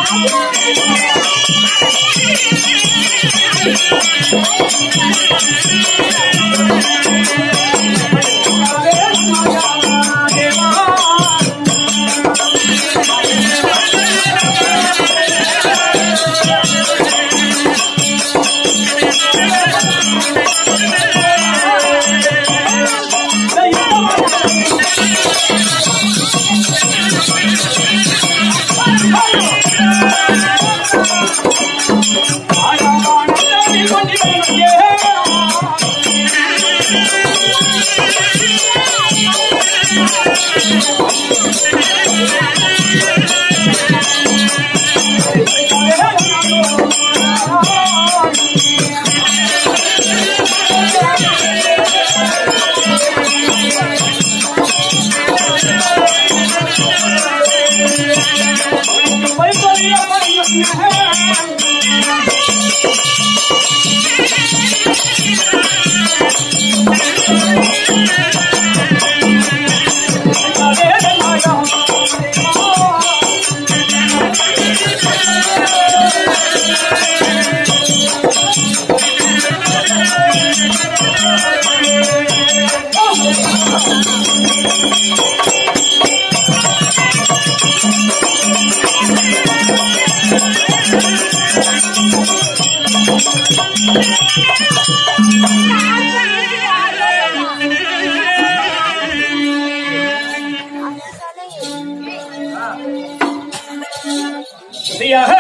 சரியாக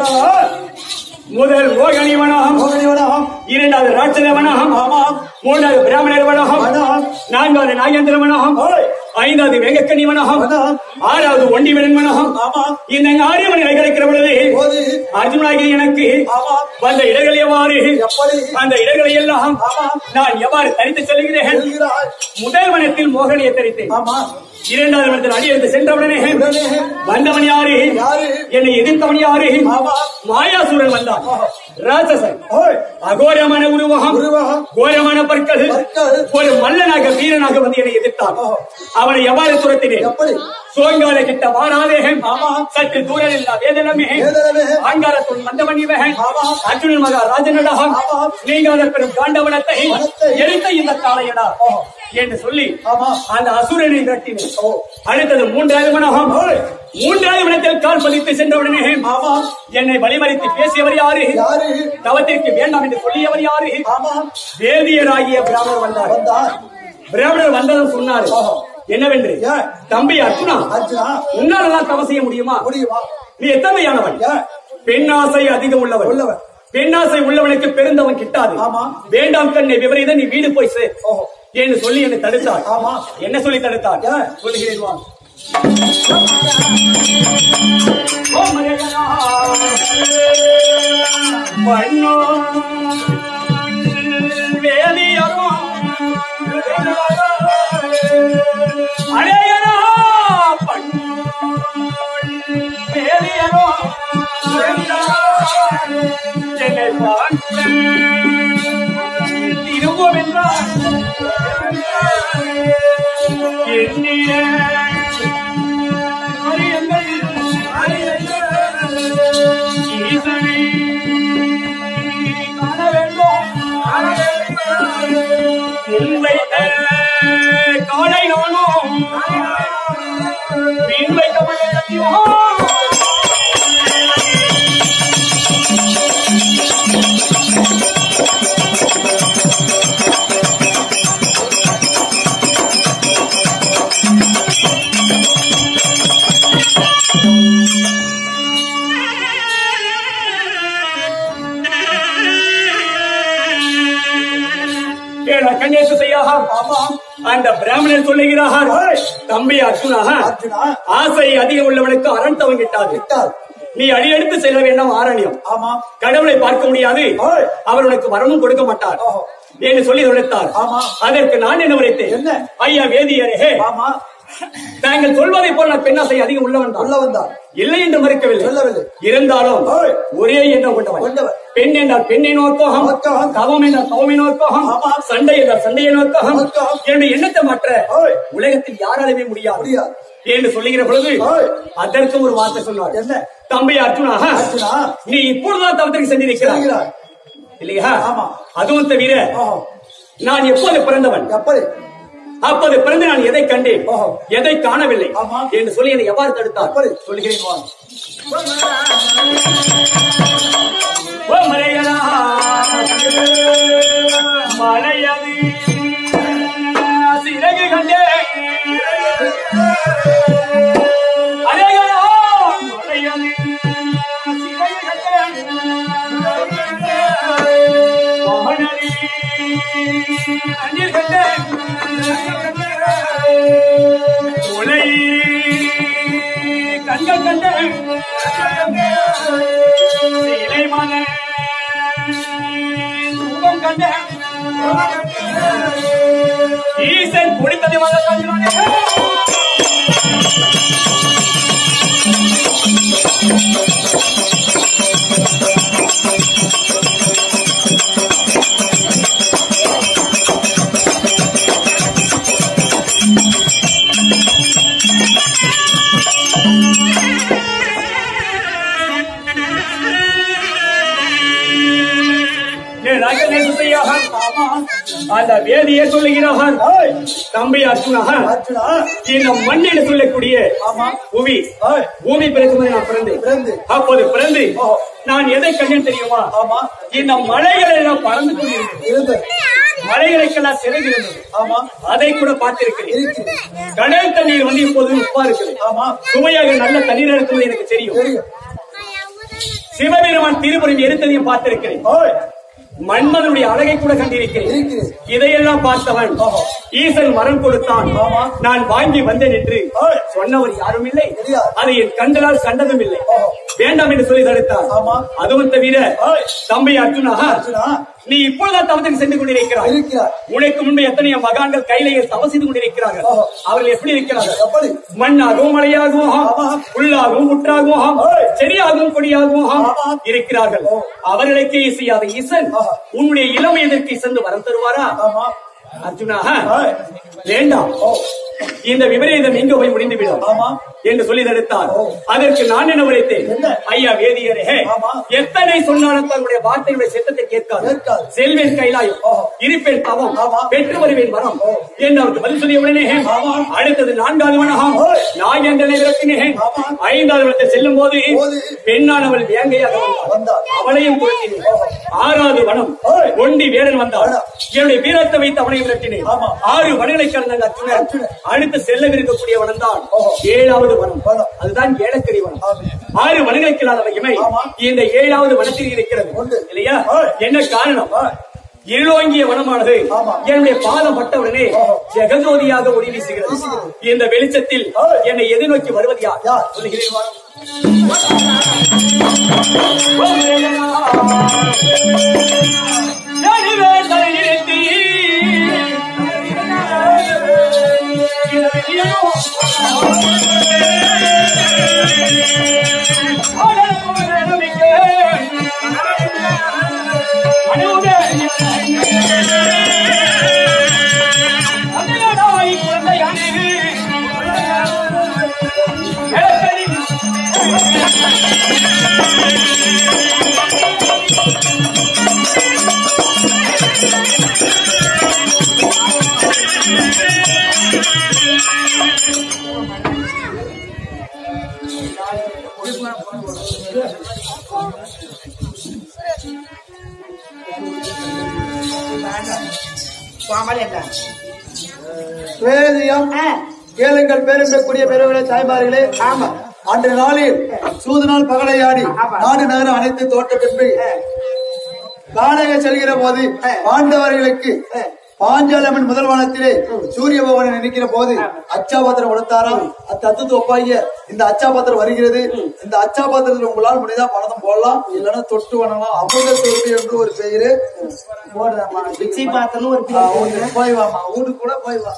முதல் ரோகணி வனகம் இரண்டாவது ராட்சத வனகம் மூன்றாவது பிராமணர் வனகம் நான்காவது நாகேந்திர வனகம் ஐந்தாவது வேகக்கனி வனகம் ஆறாவது ஒண்டிவனன் வனகம் இந்த ஆறு மணி கிடைக்கிற பொழுது அர்ஜுனாகி எனக்கு வந்த இடங்கள் எவ்வாறு அந்த இடங்களை எல்லாம் நான் எவ்வாறு தரித்து செல்கிறேன் முதல் வனத்தில் மோகனியை தரித்தேன் இரண்டாவது வனத்தில் அடியெடுத்து சென்றவுடனே வந்தவன் யாரு என்னை எதிர்த்தவன் யாரு மாயாசூரன் வந்தான் ராட்சசன் அகோரமான உருவகம் கோரமான பற்கள் ஒரு மல்லனாக வீரனாக வந்து என்னை எதிர்த்தான் அவனை எவ்வாறு துரத்தினேன் சோங்கால கிட்ட வாராதேகம் சற்று தூரம் இல்லா வேதனமே ஆங்காரத்துள் வந்தவன் இவன் அர்ஜுனன் மகா ராஜனடகம் நீங்காத பெரும் காண்டவனத்தை எரித்த இந்த காளையடா என்று சொல்லி அந்த அசுரனை விரட்டினேன் அடுத்தது மூன்றாவது மனகம் மூன்றாவது மனத்தில் கால் பதித்து சென்றவுடனே என்னை வழிமறித்து பேசியவர் யாரு தவத்திற்கு வேண்டாம் என்று சொல்லியவர் யாரு வேதியராகிய பிராமணர் வந்தார் பிராமணர் வந்ததும் சொன்னார் என்னவென்று தம்பி அர்ஜுனா உன்னாலெல்லாம் தவம் செய்ய முடியுமா நீ எத்தனையானவன் பெண்ணாசை அதிகம் உள்ளவன் உள்ளவன் பெண்ணாசை உள்ளவனுக்கு பெருந்தவன் கிட்டாது வேண்டாம் கண்ணை விபரீத நீ வீடு போய் சேர் என்று சொல்லி என்னை தடுத்தார் என்ன சொல்லி தடுத்தார் சொல்லுகிறேன் வா. ஓ மரியனா, பண்ணோ வேதியரோ அடையரோ பண்ணோ வேதியரோ என்னை பார்த்து திரும்பும் என்றார் எண்ணிய காரியங்கள் ஈசனை காண வேண்டும் உண்மை காலை நானும் மீன் வைக்க முடியும் ஏடா கணேச செய்யாக அந்த பிராமணர் சொல்லுகிறார் தம்பி அர்ஜுனா ஆசை அதிகம் உள்ளவனுக்கு அரண் தவம் கிட்டாது நீ அடியெடுத்து செல்ல வேண்டாம் ஆரண்யம் கடவுளை பார்க்க முடியாது அவர் உனக்கு வரமும் கொடுக்க மாட்டார் என்று சொல்லி உரைத்தார் அதற்கு நான் என்ன உரைத்தேன் ஐயா வேதியரே தாங்கள் சொல்வதை போல நான் பெண்ணாசை அதிகம் உள்ளவன் தான் உள்ளவன் தான் இல்லை என்று மறுக்கவில்லை சொல்லவில்லை. இருந்தாலும் ஒரே எண்ணம் கொண்டவன் கொண்டவன். பெண் என்றால் பெண்ணை நோக்கம் நோக்கம். தவம் என்றால் தவமை நோக்கம் ஆமா. சண்டை என்றால் சண்டையை நோக்கம் நோக்கம். என்னுடைய எண்ணத்தை மாற்ற ஓய். உலகத்தில் யாராலுமே முடியாது முடியாது. என்று சொல்லுகிற பொழுது ஓய். அதற்கு ஒரு வார்த்தை சொன்னார் என்ன? தம்பி அர்ஜுனா அர்ஜுனா. நீ இப்பொழுதுதான் தவத்திற்கு சென்றிருக்கிறாய் செல்கிறாய். இல்லையா ஆமா. அதுவும் தவிர ஓஹோ. நான் எப்போது பிறந்தவன் எப்படி அப்போது பிறந்து நான் எதை கண்டேன் ஓஹோ. எதை காணவில்லை ஆமா. என்று சொல்லி என்னை எவ்வாறு தடுத்தார் எப்படி? சொல்கிறேன் வா. ஓ மலையடா மலையது சிறகு கண்டே அலைகளா மலையது சிறகு கண்டே மகனடி அந்நில் கண்டே உலை கண்கள் கண்டே இலை மலை ரூபம் கண்டே ஈசன் குடித்தது மத கண்களே அந்த வேதியை சொல்லுகிறான் ஓய். தம்பி அர்ஜுனா அர்ஜுனா இந்த மண்ணில் சொல்லக்கூடிய ஆமா. பூமி ஓய். பூமி பிறக்கும்போது நான் பிறந்தேன் பிறந்து. அப்போது பிறந்து ஓ. நான் எதை கண்டேன் தெரியுமா ஆமா இந்த மலைகள் எல்லாம் பறந்து கொண்டிருந்தது இருந்து மலைகளுக்கெல்லாம் சிறகு இருந்தது ஆமா அதை கூட பார்த்திருக்கிறேன் இருக்குது கடல் தண்ணீர் வந்து இப்போது உப்பா இருக்குது ஆமா சுவையாக நல்ல தண்ணீர் இருக்குது எனக்கு தெரியும் தெரியும் சிவபெருமான் திருப்புறம் எடுத்ததையும் பார்த்திருக்கிறேன் ஓய் மன்மதனுடைய அழகை கூட கண்டிருக்கிறேன் இருக்குது இதையெல்லாம் பார்த்தவன் ஓஹோ. ஈசன் வரம் கொடுத்தான் ஆமா. நான் வாங்கி வந்தேன் என்று ஓய். சொன்னவர் யாரும் இல்லை தெரியாது. அதை என் கண்களால் கண்டதும் இல்லை ஓஹோ. வேண்டாம் என்று சொல்லி தடுத்தார் ஆமா. அதுவும் தவிர ஓய். தம்பி அர்ஜுனா அர்ஜுனா நீ இப்பொழுதான் தவத்துக்கு சென்று கொண்டிருக்கிறாய் இருக்கிறார் உனக்கு முன்பு எத்தனையோ மகான்கள் கையிலேயே தவம் செய்து கொண்டிருக்கிறார்கள் ஓஹோ. அவர்கள் எப்படி இருக்கிறார்கள் எப்படி மண்ணாகவும் மலையாகவும் ஆமா. புல்லாகவும் முற்றாகவும் ஓய். செடியாகவும் கொடியாகவும் ஆமா. இருக்கிறார்கள் ஓ. அவர்களுக்கு இசையாத ஈசன் ஆஹா. உன்னுடைய இளமை எதற்கு சென்று வரம் தருவாரா ஆமா அர்ஜுனா ஓய். வேண்டாம் ஓ இந்த விபரீதம் எங்க போய் முடிந்துவிடும் ஆமா என்று சொல்லி தடுத்தார் ஓ. அதற்கு நான் என்ன உரைத்தேன் என்ன? ஐயா வேதியரே ஆமா. எத்தனை சொன்னாலும் தன்னுடைய வார்த்தையுடைய சித்தத்தை கேட்காது கேட்காது. செல்வேன் கைலாயம் ஓ. இருப்பேன் தவம் ஆமா. பெற்று வருவேன் வரம் ஓ. என்று அவருக்கு பதில் சொல்லிய உடனே ஆமா. அடுத்தது நான்காவது வனகம் ஓய். நாயந்தனை விரட்டினேன் ஆமா. ஐந்தாவது இடத்தை செல்லும் போது போது. பெண்ணானவள் வேங்கையாக வந்தாள். வந்தாள். அவளையும் துரத்தினேன் ஆறாவது வனம் ஓய். ஒண்டி வேடன் வந்தாள் வனம். என்னுடைய வீரத்தை வைத்து அவனை விரட்டினேன் ஆமா. ஆறு வனங்களை கடந்தாங்க அர்ஜுனன் அர்ஜுனன். அடுத்து செல்லவிருக்கக்கூடிய வனம் தான் ஓஹோ. ஏழாவது வனம் வனம். அதுதான் ஏலக்கரி வனம் ஆமா. ஆறு வனங்களுக்கு இல்லாத மகிமை ஆமா. இந்த ஏழாவது வனத்தில் இருக்கிறது உண்டு. இல்லையா ஓய். என்ன காரணம் ஓய். இருளோங்கிய வனமானது ஆமா. என்னுடைய பாதம் பட்டவுடனே ஓஹோ. ஜெகஜோதியாக ஒளி வீசுகிறது வீசுகிறது. இந்த வெளிச்சத்தில் ஓய். என்னை எதிர்நோக்கி வருவது யார் யார்? சொல்லுகிறேன் வாரும். நடுவே தலையிலிருத்தி, வேதியம் கேளுங்கள் பேரும்பக்கூடிய பெருவிலை தாய்மார்களே ஆமா அன்று நாளில் சூது நாள் பகலையாடி நாடு நகரம் அனைத்து தோட்ட பின்பு காணக செல்கிற போது பாண்டவர்களுக்கு பாஞ்சாலம்மன் முதல் வானத்திலே சூரிய பகவான் நிற்கிற போது அச்சாபாத்திரம் கொடுத்தாராம் அத்தத்துவ ஒப்பாகிய இந்த அச்சாபாத்திரம் வருகிறது இந்த அச்சாபாத்திரத்தில் உங்களால் முடிந்தா பணம் போடலாம் இல்லைன்னா தொட்டு வணங்கலாம் அமிர்த தொட்டு என்று ஒரு பெயரு போடுறாமா பிச்சை பாத்திரம்னு ஒரு ஆ, ஊருக்கு போய் வாமா வீட்டுக்கு கூட போய் வா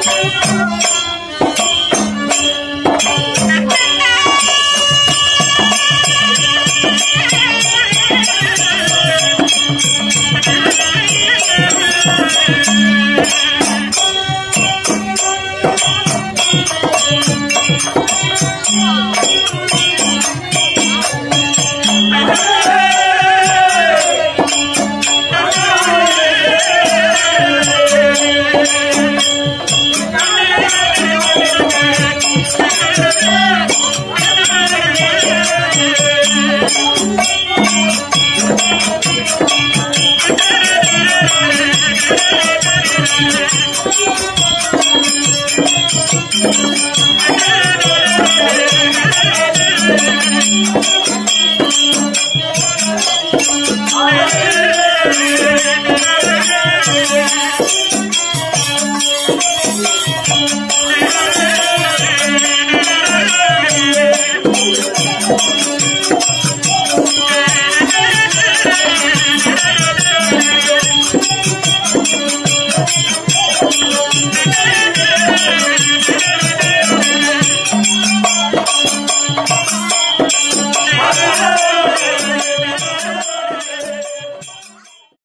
Thank